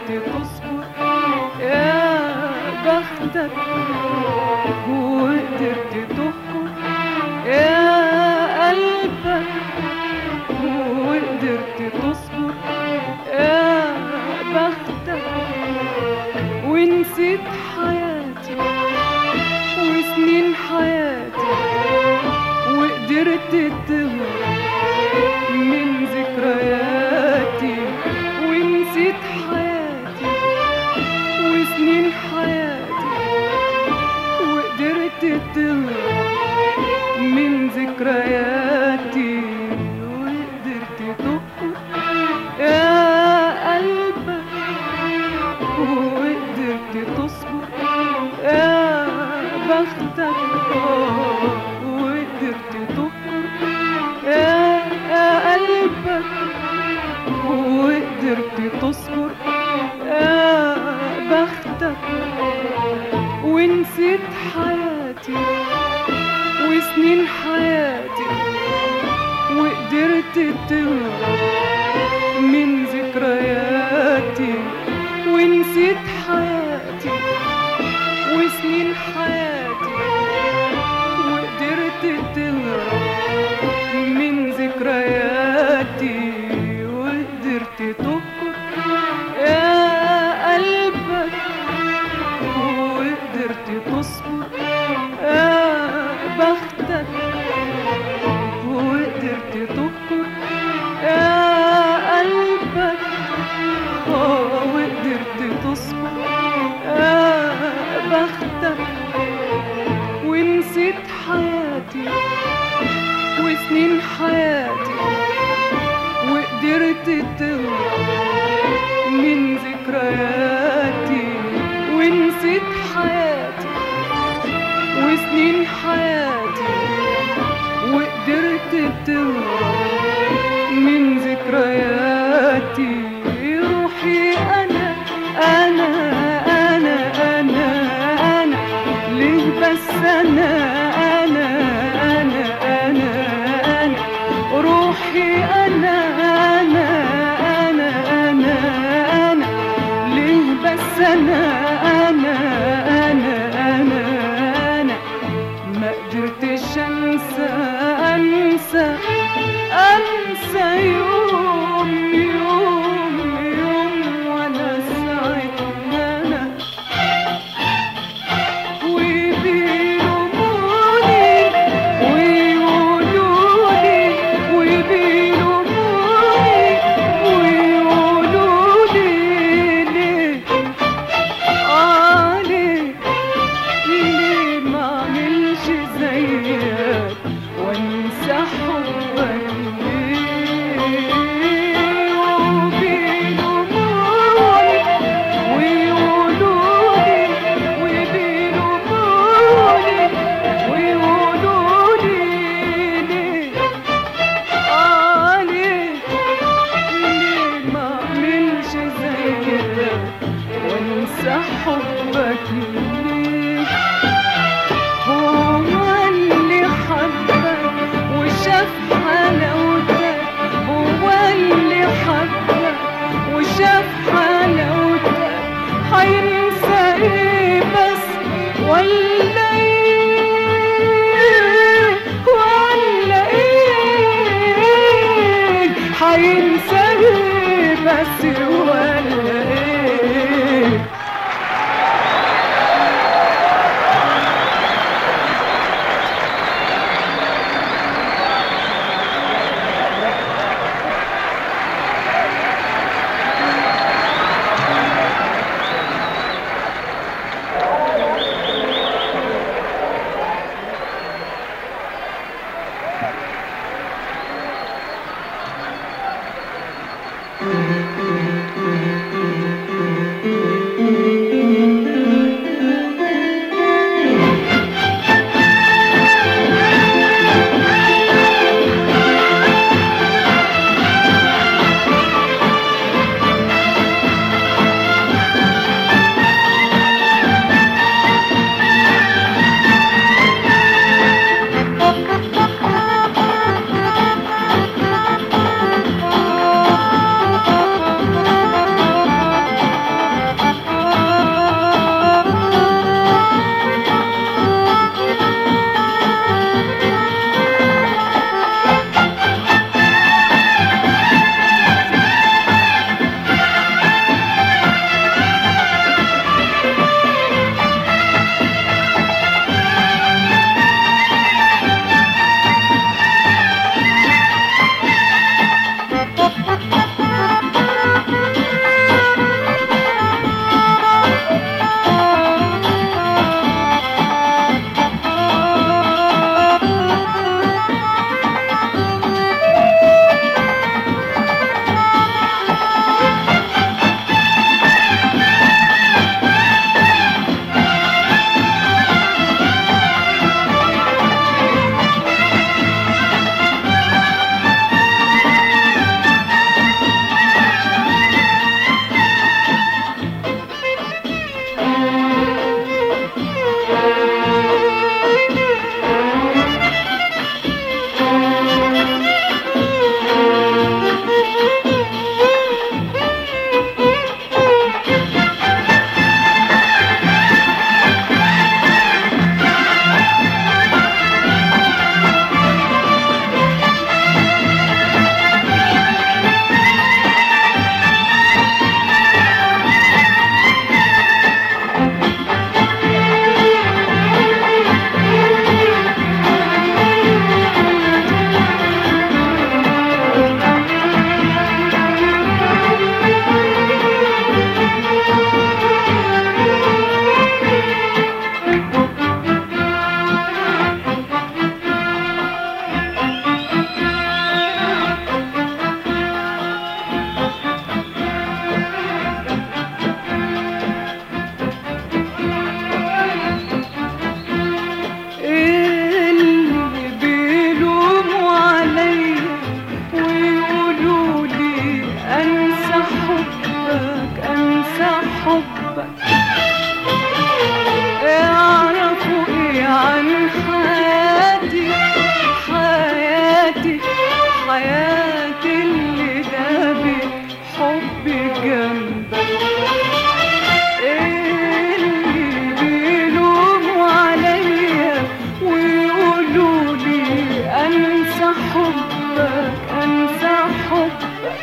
وقدرت تصبر يا بختك وقدرت تهجر يا قلبك وقدرت تصبر يا بختك ونسيت حياتي وسنين حياتي وقدرت تهرب من ذكرياتي ونسيت حياتي وسنين حياتي وقدرت تهرب من ذكرياتي وقدرت تهرب يا قلبك وقدرت تصبر يا بختك وقدرت تهرب يا يا قلبك وقدرت تصبر يا بختك ونسيت حياتي وسنين حياتي وقدرت تهرب من ذكرياتي ونسيت حياتي وسنين حياتي وقدرت تهرب من ذكرياتي وقدرت تذكر يا قلبك وقدرت تصبر يا بختك وقدرت تذكر يا قلبك وقدرت تصبر يا بختك ونسيت حياتي وسنين حياتي وقدرت تهرب من ذكرياتي ونسيت حياتي وسنين حياتي وقدرت تهرب من ذكرياتي روحي أنا أنا أنا أنا أنا ليه بس أنا أنا أنا أنا أنا روحي أنا أنا أنا أنا أنا ليه بس أنا أنا أنا أنا أنا ما قدرتش أنسى أنسى أنسى يوم يوم يوم وأنا سعيد أنا وبيلوموني ويقولولي وبيلوموني ويقولولي ليه آه ليه ليه ما اعملش زيك وانسى حبك ليه وبيلوموني ويقولولي وبيلوموني ويقولولي ليه آه ليه ليه ما اعملش زيك وانسى حبك ليك هو اللي حبك وشاف حلاوتك هو اللي حبك وشاف حلاوتك هينسى ايه بس ولا ايه ولا ايه هينسى ايه بس ولا ايه حبك اعرفوا ايه عن حياتي حياتي حياتي اللي دابت حبي جنبك اللي بيلوموا عليا ويقولوا لي انسى حبك انسى حبك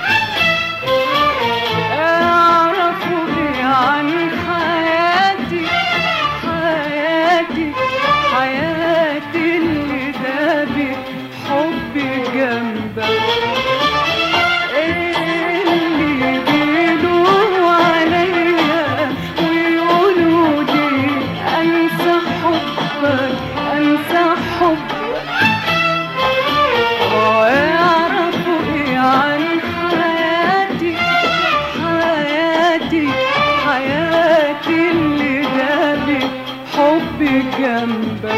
اعرفوا ايه عن حياتي حياتي حياتي اللي دابت حبي جنبك اللي بيلوموا عليا ويقولوا لي انسى حبك انسى حبك ويعرفوا ايه عن حياتي حياتي حياتي اللي دابت حبي جنبك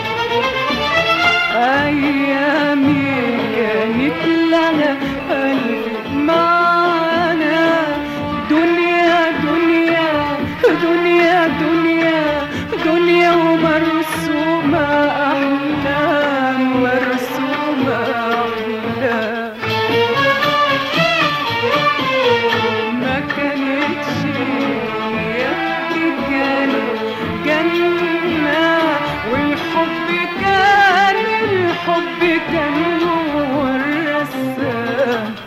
ايامي كانت لها قلبي معانا دنيا دنيا دنيا دنيا دنيا ومرسومة أحلام مرسومة أحلام ما كانتش يبكي كان جنة والحب كان الحب كان هو الرسام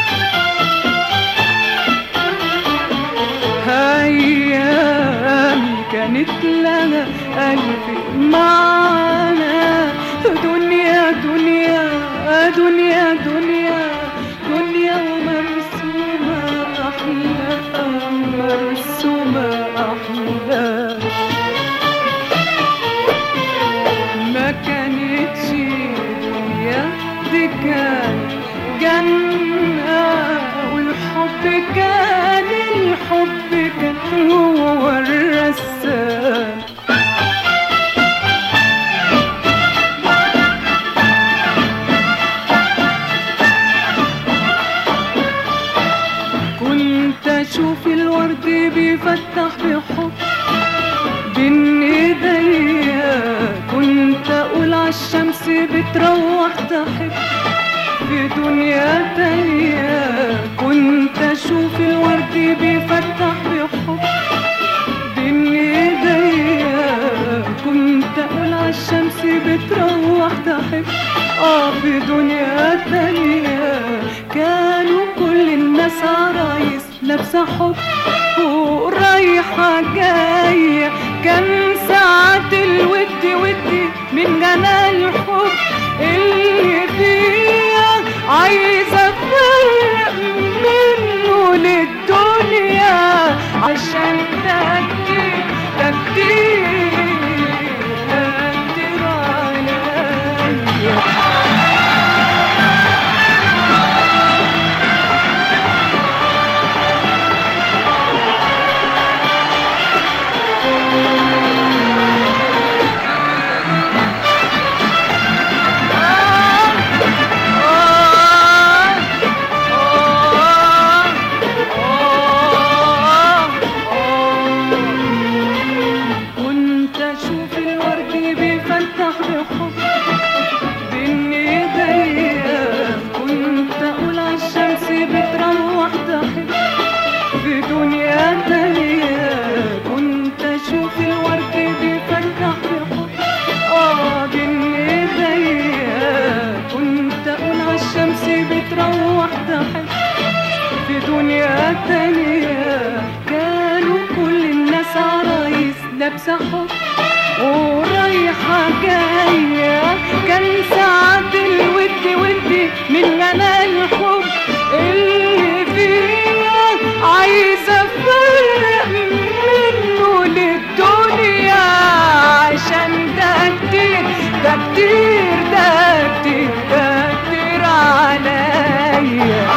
أيام كانت لنا قلبي معانا دنيا دنيا دنيا دنيا دنيا ومرسومة أحلام مرسومة أحلام ما كانتش دنيا دي كان جنة والحب كان الحب كان هو الرسام كنت اشوف الورد بيفتح بحب بين ايديا كنت اقول عالشمس بتروح تحب في دنيا تانية كنت اشوف الورد بيفتح بحب بين ايديا كنت اقول عالشمس بتروح تحب اه في دنيا تانية كانوا كل الناس عرايس لابسة حب ورايحة جاية كان ساعات الود ودي من جمال الحب اللي فيها عايزة افرق منه للدنيا عشان ده كتير ده كتير ده كتير عليا كنت اشوف الورد بيفتح بحب بين ايديا كنت اقول عالشمس بتروح تحب في دنيا تانية كنت اشوف الورد بيفتح بحب اه بين ايديا كنت اقول عالشمس بتروح تحب في دنيا تانية كانوا كل الناس عرايس لابسة حب ورايحة جاية كان ساعات الود ودي من جمال الحب اللي فيها عايزة افرق منه للدنيا عشان ده كتير ده كتير ده كتير ده كتير عليا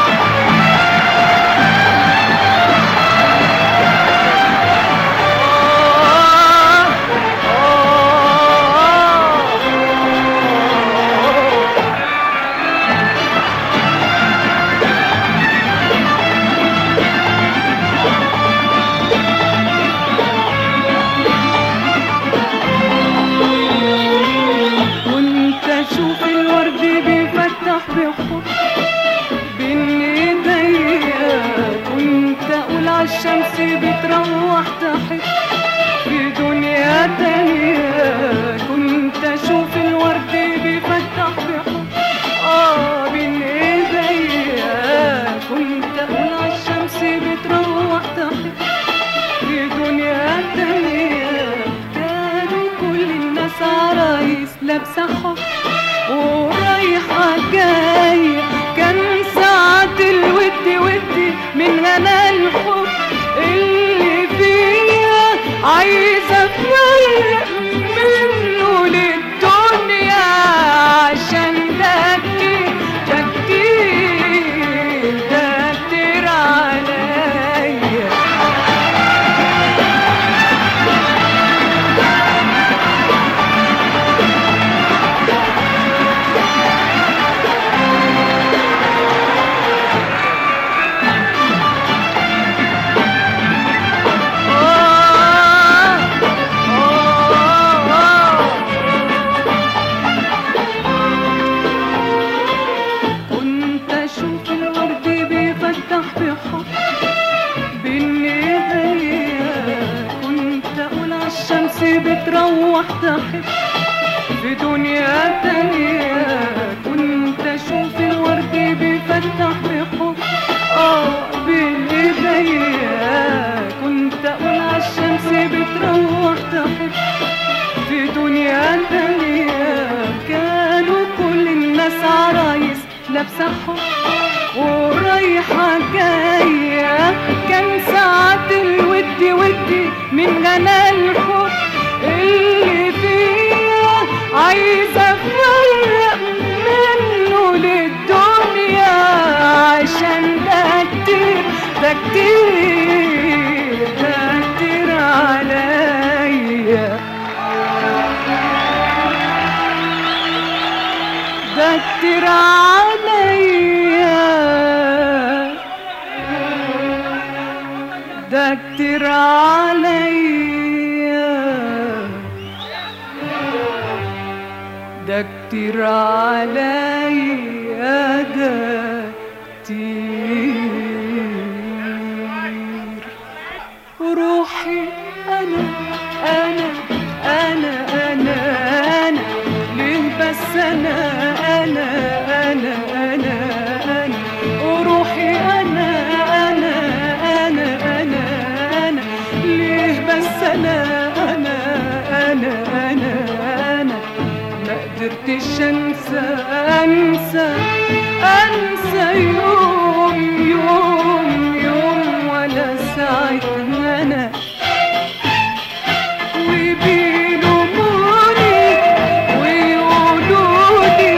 تانية كانوا كل الناس عرايس لابسة حب ورايحة جاية كان ساعة الود ودي من غنى الحب اللي فيها عايزة اتفرق منه للدنيا عشان ده كتير ده كتير ده كتير عليا كنت اشوف الورد بيفتح بحب بين ايديا كنت اقول عالشمس بتروح تحب في دنيا تانية كنت اشوف الورد بيفتح بحب اه بين ايديا كنت اقول عالشمس بتروح تحب في دنيا تانية كانوا كل الناس عرايس لابسة حب ورايحة جاية كان ساعات الود ودي من غنى الحب اللي فيها عايزة افرق منه للدنيا عشان ده كتير ده كتير ده كتير عليا ده كتير عليا ده كتير عليا ده كتير عليا ده كتير روحي انا انا انا انا انا ليه بس انا انا انا انا انا وروحي انا انا انا انا انا ليه بس انا انا انا انا انا ما قدرتش انسى انسى انسى يوم يوم يوم ولا ساعة انا وبيلوموني ويقولولي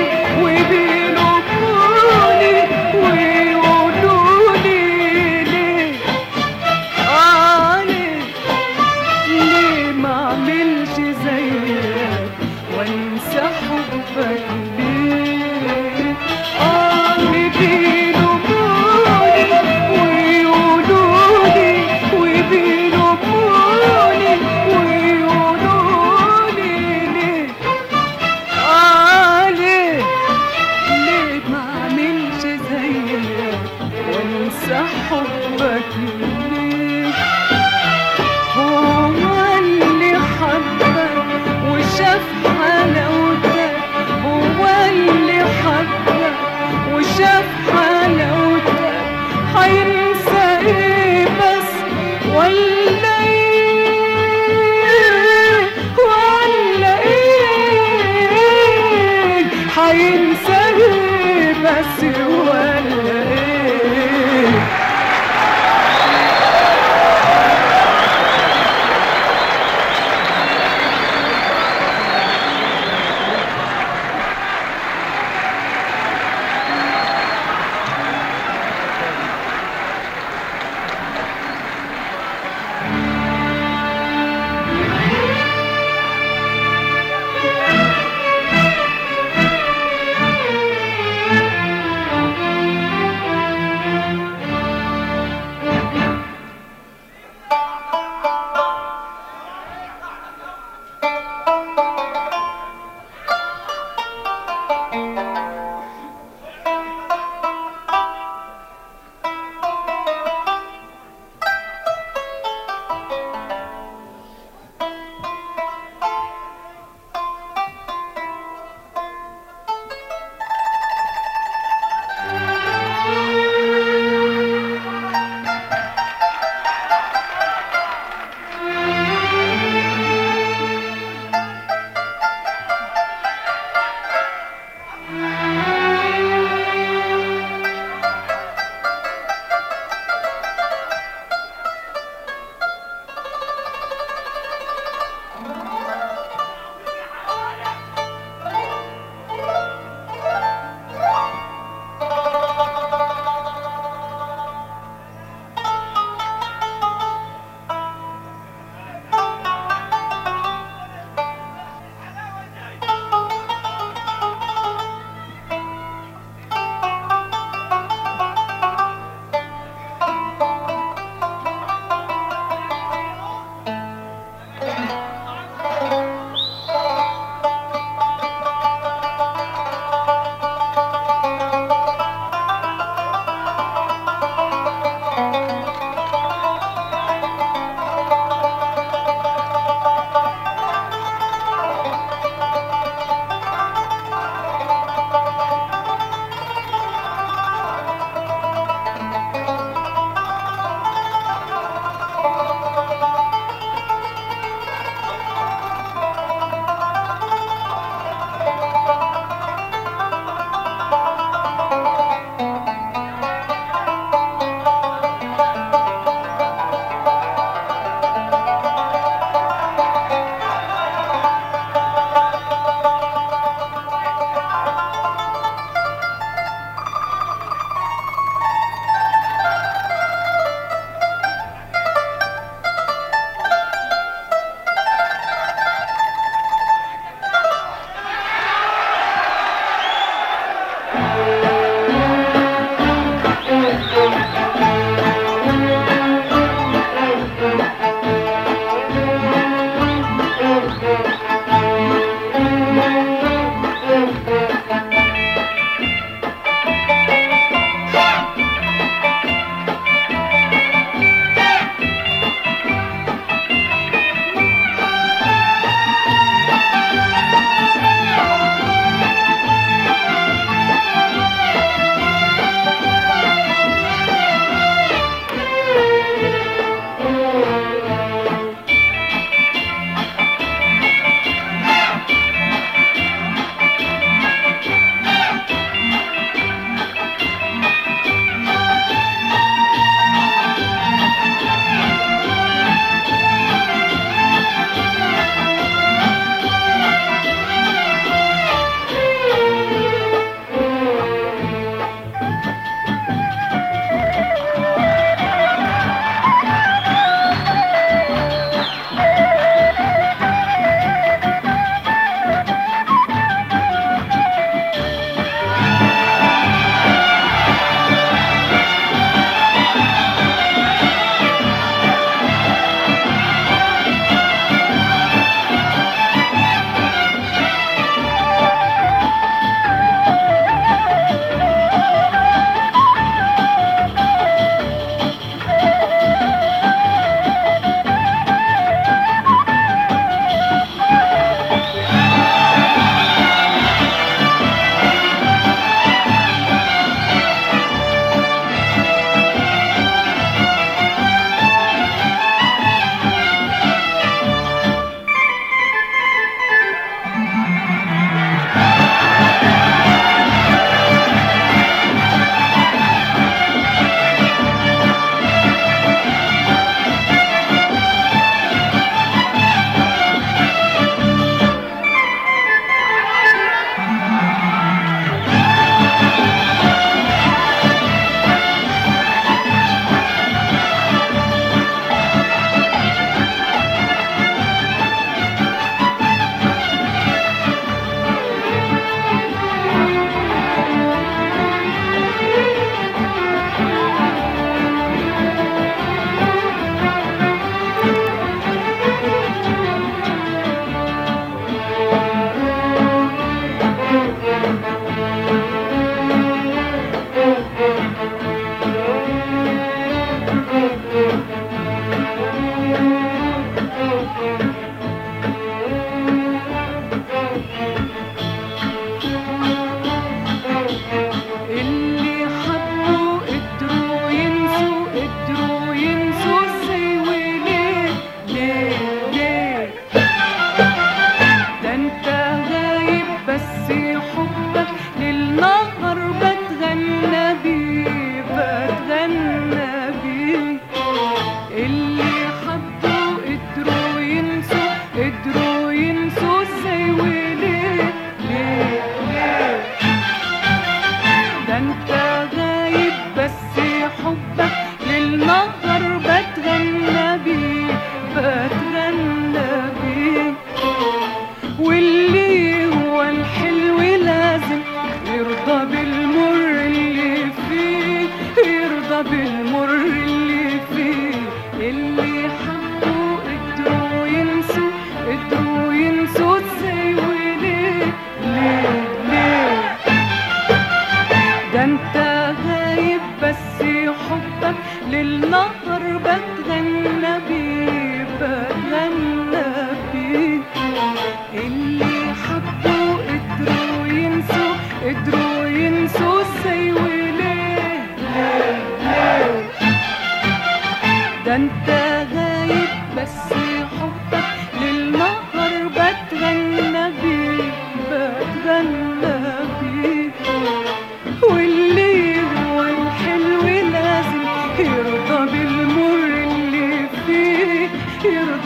وبيلوموني ويقولولي ليه آه ليه ليه ما اعملش زيك وانسى حبك ليه اه اللي بيلوموني ويقولولي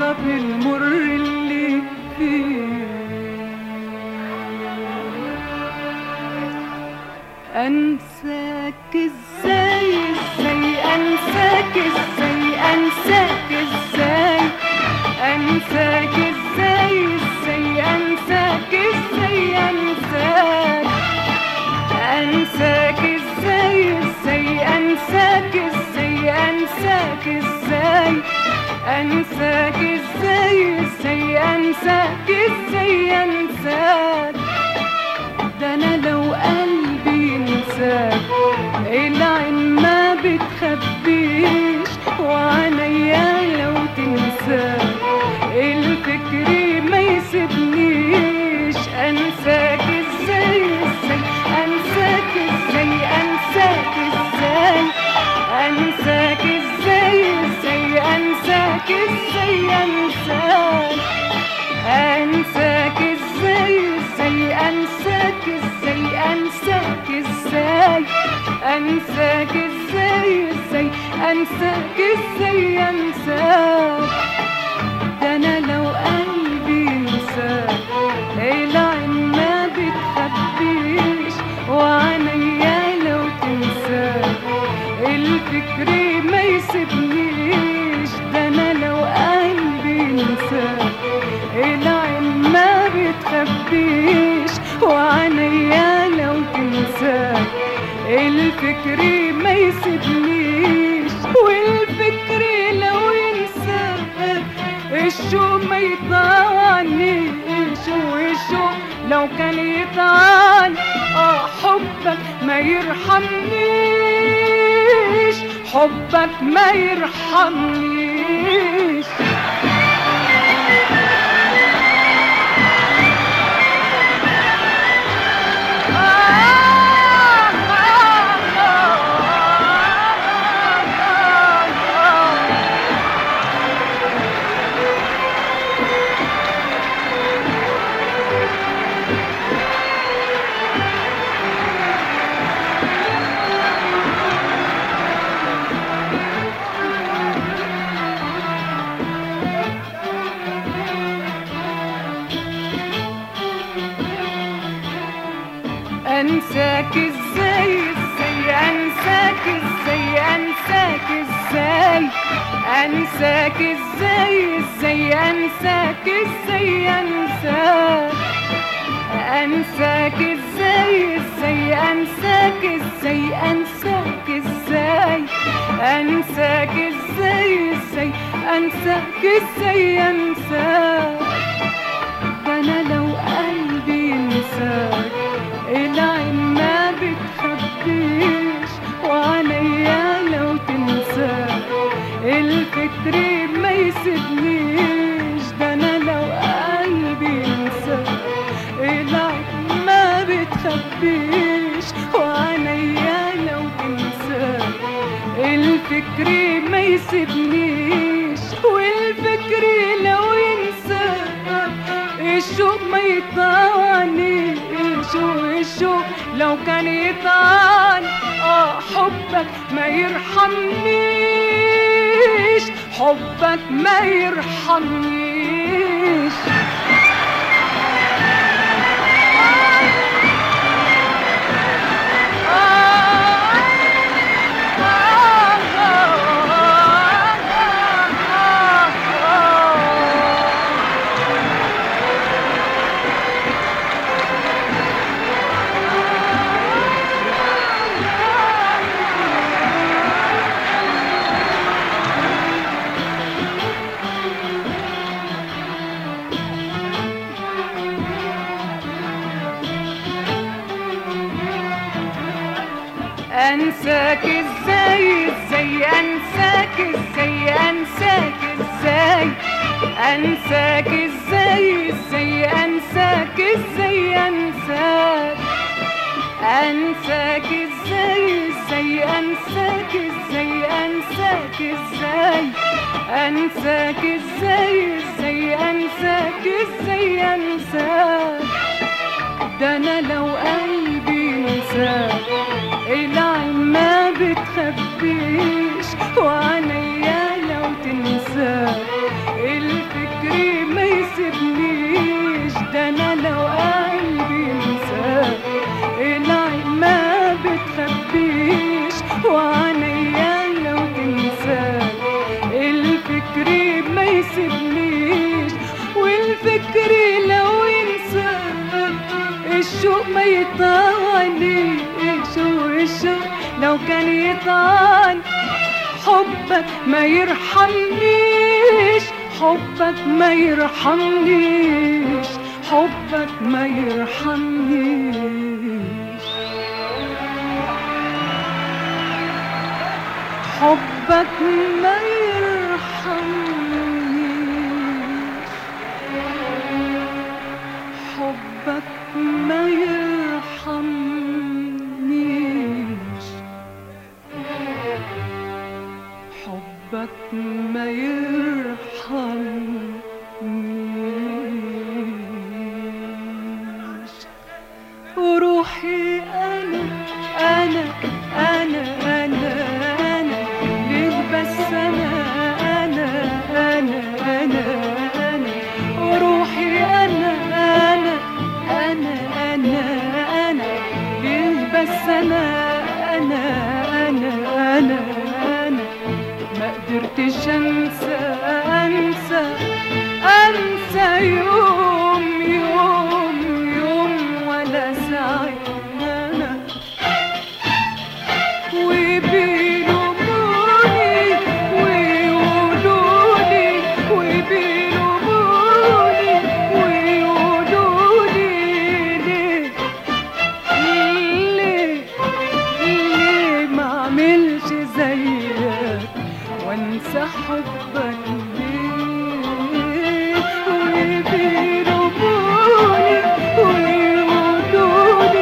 بالمر اللي فيه انساك ازاي ازاي انساك ازاي انساك ازاي انساك ازاي ازاي انساك ازاي انساك انساك ازاي ازاي انساك ازاي انساك ازاي انساك ازاي ازاي انساك ازاي انساك ده انا لو قلبي ينساك العين ما بتخبيش وعينيا لو تنساك الفكر ما يسيبنيش انساك ازاي ازاي انساك ازاي انساك ازاي انساك ازاي ازاي انساك ازاي انساك انساك ازاي ازاي انساك ازاي انساك ازاي انساك ازاي ازاي انساك ازاي انساك ده انا لو قلبي ينساك العين ما بتخبيش وعينيا لو تنساك الفكر ما يسيبنيش ده انا لو قلبي ينساك العين ما بتخبيش وعينيا لو تنساك الفكر ما يسيبنيش والفكر لو ينساك الشوق ما يطعنيش والشوق لو كان يطعن اه حبك ما يرحمنيش حبك ما يرحمنيش انساك ازاي ازاي انساك ازاي انساك ازاي انساك ازاي ازاي انساك ازاي انساك انساك ازاي ازاي انساك ازاي انساك ازاي انساك ازاي ازاي انساك ازاي انساك ده انا لو قلبي ينساك العين ما بتخبيش وعينيا لو تنساك الفكر ما يسيبنيش ده انا لو قلبي ينساك العين ما بتخبيش وعينيا لو تنساك الفكر ما يسيبنيش والفكر لو ينساك الشوق ما يطعنيش والشوق لو كان يطعن اه حبك ما يرحمنيش حبك ما يرحمنيش انساك ازاي ازاي انساك ازاي انساك ازاي انساك ازاي ازاي انساك ازاي انساك انساك ازاي ازاي انساك ازاي انساك ازاي انساك ازاي ازاي انساك ازاي انساك ده انا لو قلبي ينساك العين ما بتخبيش وعينيا لو تنساك الفكر ده انا لو قلبي انساك العين ما بتخبيش وعينيا لو تنساك الفكر ما يسيبنيش والفكر لو ينساك الشوق ما يطعنيش والشوق لو كان يطعن حبك ما يرحمنيش حبك ما يرحمنيش حبك ما يرحمنيش حبك ما يرحمنيش حبك ما يرحمنيش حبك ما يرحمنيش وروحي أنا أنا أنا أنا أنا ليه بس أنا أنا أنا أنا أنا وروحي أنا أنا أنا أنا أنا ليه بس أنا أنا أنا أنا أنا ما قدرتش أنسى أنسى أنسى يوم يوم يوم ولا ساعة أنا وبيلوموني ويقولولي وبيلوموني ويقولولي ليه ليه ليه ما اعملش زيك وانسى حبك ليه وبيلوموني ويقولولي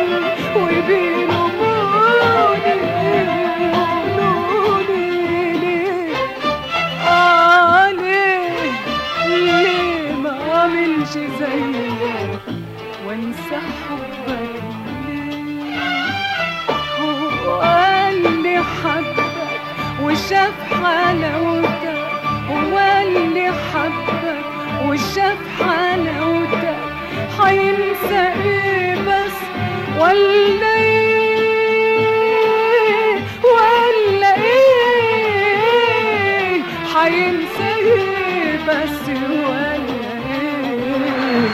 وبيلوموني ويقولولي ليه آه ليه ليه ما اعملش زيك وانسى حبك ليه هو اللي حبك وشاف حلاوتك هو اللي حبك وشاف حلاوتك هينسى ايه بس ولا ايه ولا ايه هينسى ايه بس ولا ايه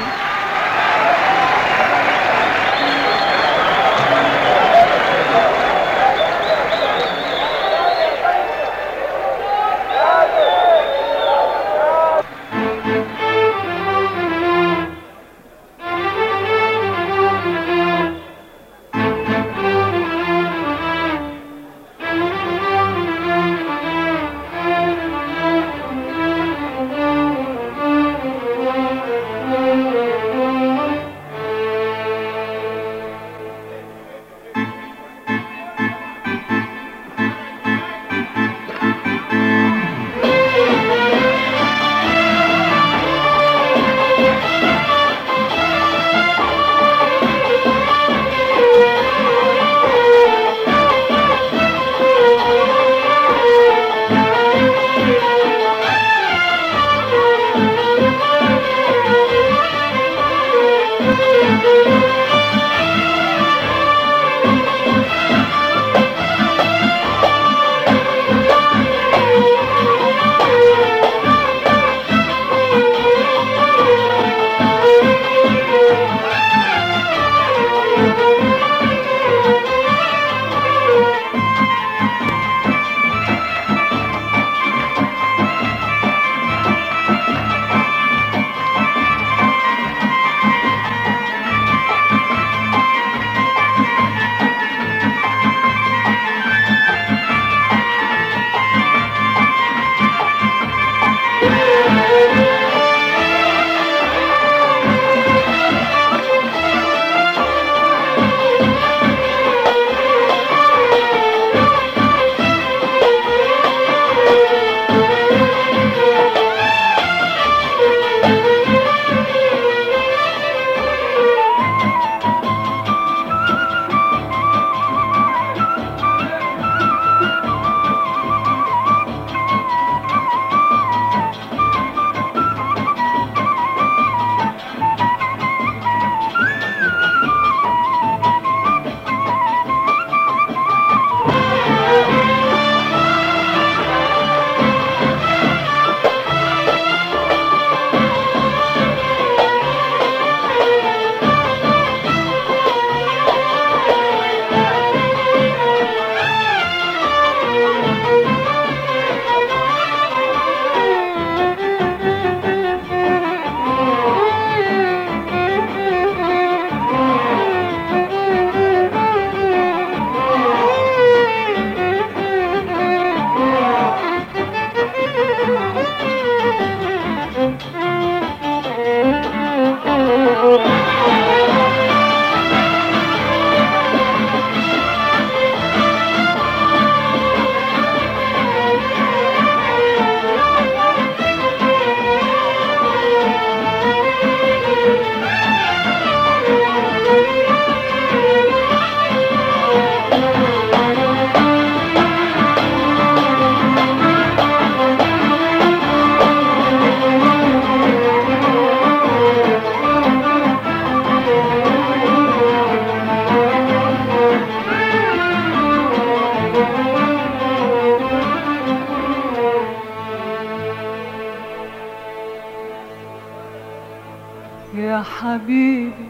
يا حبيبي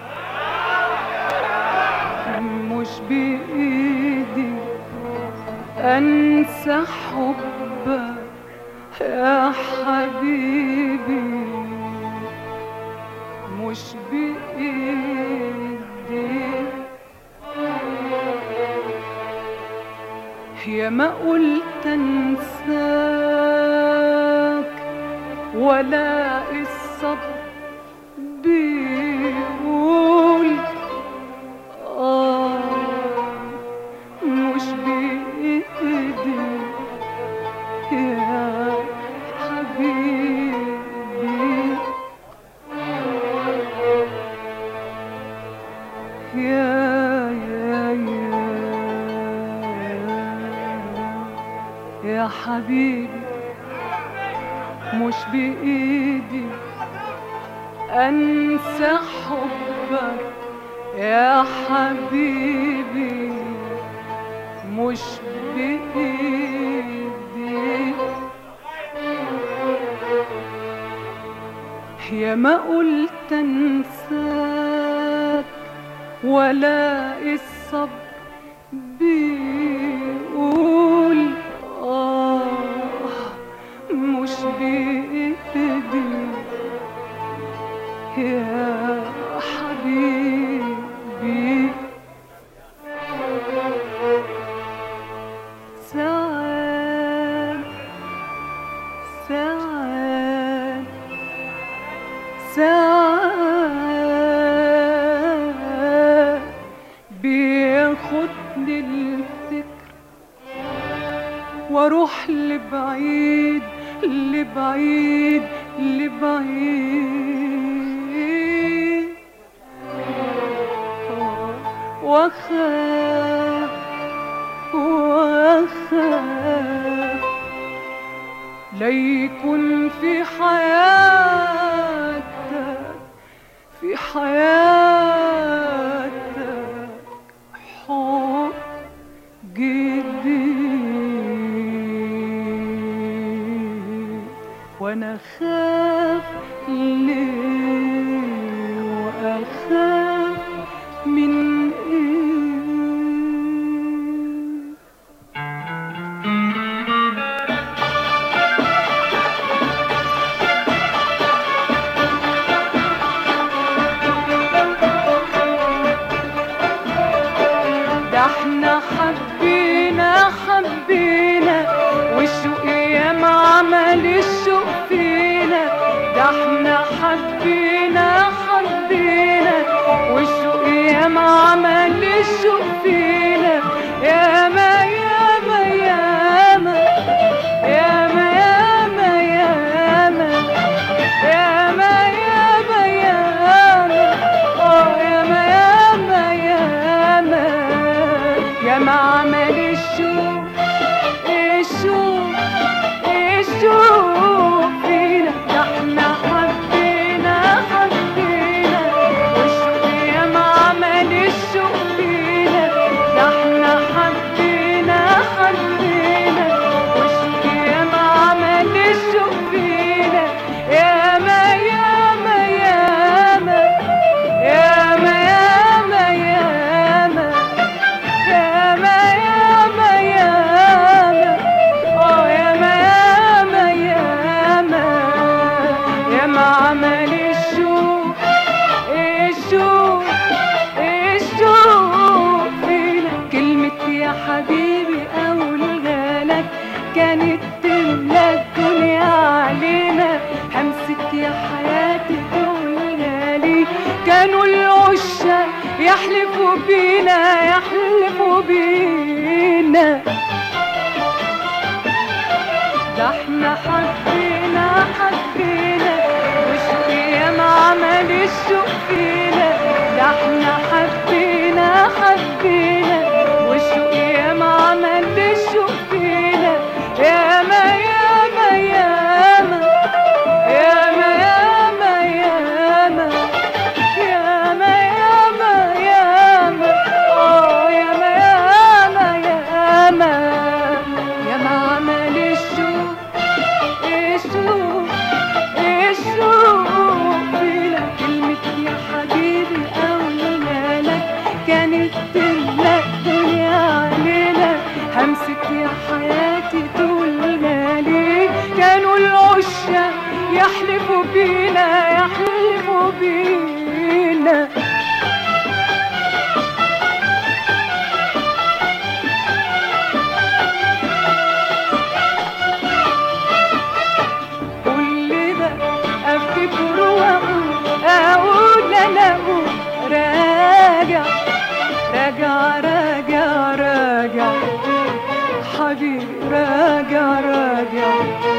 مش بإيدي أنسى حبك يا حبيبي مش بإيدي يا ما قلت انساك ولا الصبر بيقول آه مش بإيدي يا حبيبي يا يا يا يا حبيبي مش بإيدي أنسى حبك يا حبيبي مش بإيدي يا ما قلت انساك ولا الصبر بيقول آه مش بإيدي يا حبيبي ساعات ساعات ساعات بياخدني الفكر واروح لبعيد لبعيد لبعيد واخاف واخاف ليكن في حياتك في حياتك حب جديد وانا خاف ليه واخاف من ايه ده احنا حبينا حبينا والشوق ياما عمل الشوق فينا ده احنا حبينا حبينا والشوق ياما عمل الشوق فينا ياما ياما ياما ياما ياما ياما ياما ياما ياما اه ياما ياما ياما ياما عمل الشوق الشوق الشوق فينا ده احنا حبينا حبينا والشوق ياما عمل الشوق فينا ده احنا حبينا حبينا والشوق ياما عمل الشوق فينا ياما ياما ياما ياما ياما ياما ياما ياما ياما اه ياما ياما ياما ياما عمل الشوق الشوق الشوق فينا كلمة يا حبيبي أقولها لك كانت تملى الدنيا علينا همسة يا حياتي تقولها لي كانوا العشاق يحلفوا بينا يحلفوا بينا ده احنا حبينا حبينا والشوق ياما عمل الشوق فينا ده احنا حبينا حبينا والشوق ياما عمل الشوق فينا ياما ياما ياما ياما ياما ياما ياما ياما ياما اه ياما ياما ياما ياما عمل الشوق الشوق الشوق فينا افتكر واقول اقول انا اقول راجع راجع راجع راجع حبيبي راجع راجع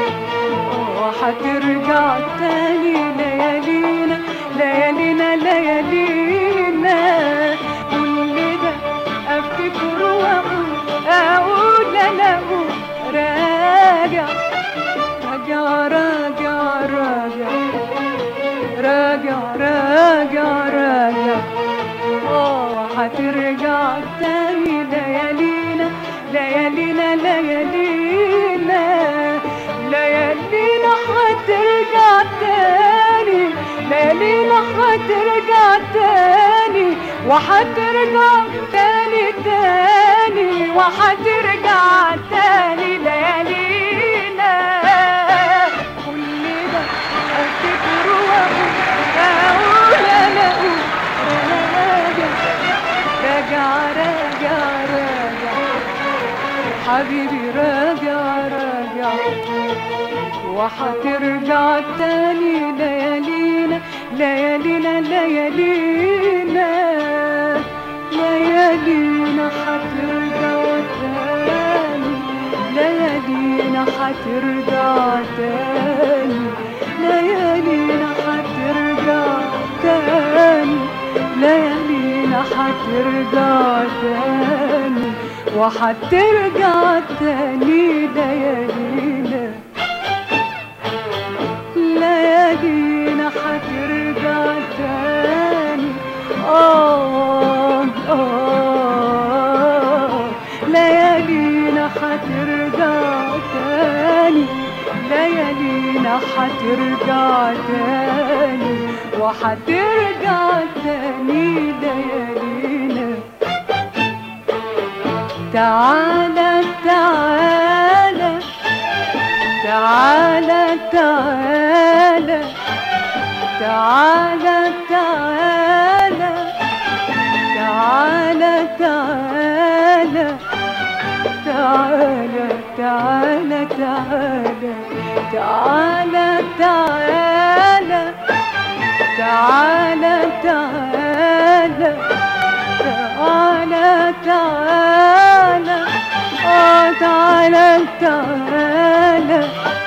وحترجع تاني ليالينا ليالينا ليالينا كل ده افتكر واقول اقول انا اقول راجع راجع راجع راجع راجع راجع راجع اه هترجع تاني ليالينا ليالينا ليالينا ليالينا هترجع تاني ليالينا هترجع تاني وهترجع تاني تاني وهترجع تاني ليالينا كل ده افتكر واقول اقول انا اقول راجع راجع راجع راجع حبيبي راجع راجع وحترجع تاني ليالينا ليالينا ليالينا ليالينا حترجع تاني ليالينا حترجع تاني ليالينا حترجع تاني ليالينا حترجع تاني وحترجع تاني ليالينا ليالينا حترجع تاني آه آه ليالينا حترجع تاني ليالينا حترجع تاني وحترجع تاني ليالينا تعالى تعالى تعالى تعالى تعالى تعالى تعالى تعالى تعالى تعالى تعالى تعالى تعالى تعالى تعالى تعالى تعالى آه تعالى تعالى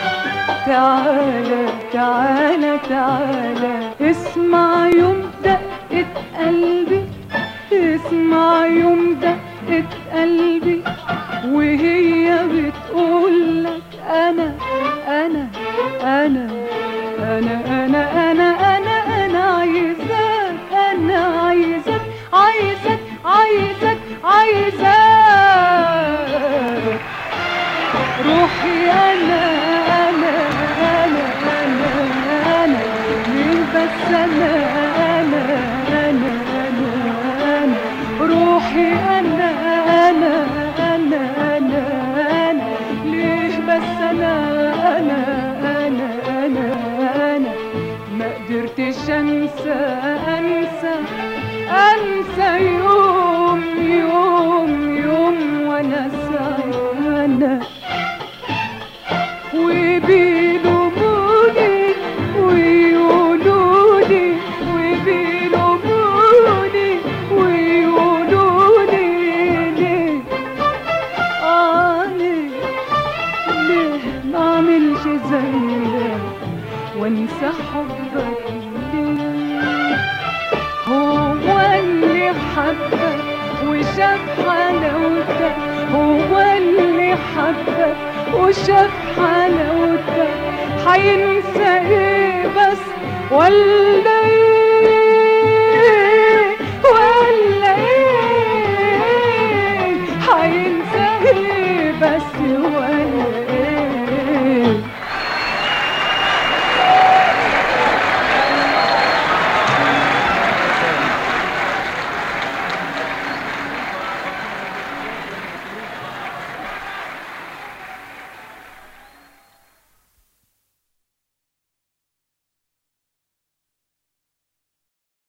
تعالى تعالى تعالى اسمع يوم دقة قلبي اسمع يوم دقة قلبي وهي بتقول لك انا انا انا انا انا انا انا انا عايزاك انا عايزك عايزك عايزك عايزك روحي انا انا انا انا انا مين بس انا انا انا انا انا روحي انا انا انا انا انا ليه بس انا انا انا انا انا ما قدرتش انسى انسى انسى يوم يوم يوم وانا سعيانه وبيلوموني ويقولولي وبيلوموني ويقولولي ليه آه ليه ليه ما اعملش زيك وانسى حبك ليه هو اللي حبك وشاف حلاوتك هو اللي حبك وشاف حلاوتك هينسى ايه بس ولا